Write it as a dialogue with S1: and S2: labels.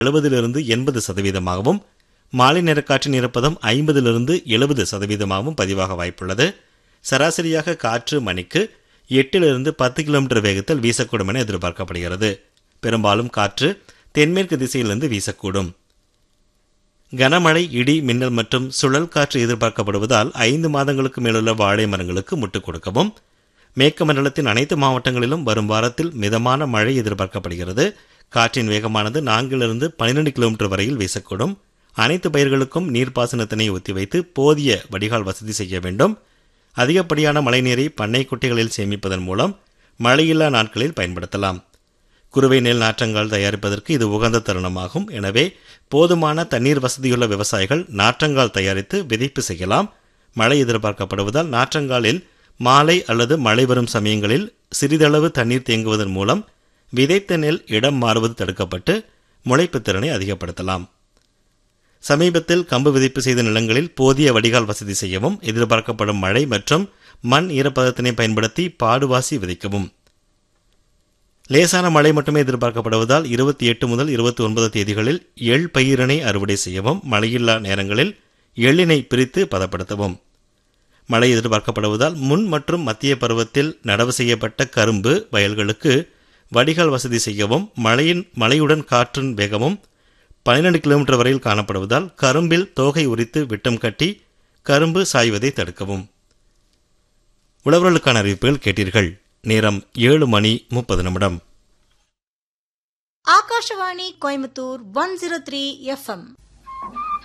S1: எழுபதிலிருந்து எண்பது சதவீதமாகவும் மாலை நேர காற்றின் ஈரப்பதம் ஐம்பதிலிருந்து எழுபது சதவீதமாகவும் பதிவாக வாய்ப்புள்ளது சராசரியாக காற்று மணிக்கு எட்டிலிருந்து பத்து கிலோமீட்டர் வேகத்தில் வீசக்கூடும் என எதிர்பார்க்கப்படுகிறது பெரும்பாலும் காற்று தென்மேற்கு திசையிலிருந்து வீசக்கூடும் கனமழை இடி மின்னல் மற்றும் சுழல் காற்று எதிர்பார்க்கப்படுவதால் ஐந்து மாதங்களுக்கு மேலுள்ள வாழை மரங்களுக்கு முட்டுக் கொடுக்கவும் மேற்கு மண்டலத்தின் அனைத்து மாவட்டங்களிலும் வரும் வாரத்தில் மிதமான மழை எதிர்பார்க்கப்படுகிறது காற்றின் வேகமானது நான்கிலிருந்து பனிரெண்டு கிலோமீட்டர் வரையில் வீசக்கூடும் அனைத்து பயிர்களுக்கும் நீர்ப்பாசனத்தினை ஒத்திவைத்து போதிய வடிகால் வசதி செய்ய வேண்டும் அதிகப்படியான மழைநீரை பண்ணை குட்டைகளில் சேமிப்பதன் மூலம் மழையில்லா நாட்களில் பயன்படுத்தலாம் குறுவை நெல் நாற்றங்கால் தயாரிப்பதற்கு இது உகந்த தருணமாகும் எனவே போதுமான தண்ணீர் வசதியுள்ள விவசாயிகள் நாற்றங்கால் தயாரித்து விதைப்பு செய்யலாம் மழை எதிர்பார்க்கப்படுவதால் நாற்றங்காலில் மாலை அல்லது மழை வரும் சமயங்களில் சிறிதளவு தண்ணீர் தேங்குவதன் மூலம் விதைத்த நெல் இடம் மாறுவது தடுக்கப்பட்டு முளைப்புத் திறனை அதிகப்படுத்தலாம் சமீபத்தில் கம்பு விதைப்பு செய்த நிலங்களில் போதிய வடிகால் வசதி செய்யவும் எதிர்பார்க்கப்படும் மழை மற்றும் மண் ஈரப்பதத்தினை பயன்படுத்தி பாடுவாசி விதைக்கவும் லேசான மழை மட்டுமே எதிர்பார்க்கப்படுவதால் இருபத்தி எட்டு முதல் இருபத்தி ஒன்பது தேதிகளில் எள் பயிரினை அறுவடை செய்யவும் மழையில்லா நேரங்களில் எள்ளினை பிரித்து பதப்படுத்தவும் மழை எதிர்பார்க்கப்படுவதால் முன் மற்றும் மத்திய பருவத்தில் நடவு செய்யப்பட்ட கரும்பு வயல்களுக்கு வடிகால் வசதி செய்யவும் மழையின் மழையுடன் காற்றின் வேகமும் பன்னிரண்டு கிலோமீட்டர் வரையில் காணப்படுவதால் கரும்பில் தோகை உரித்து விட்டம் கட்டி கரும்பு சாய்வதை தடுக்கவும் உழவர்களுக்கான அறிவிப்புகள் கேட்டீர்கள் நேரம் ஏழு மணி முப்பது நிமிடம்
S2: Akashvani Coimbatore one zero three FM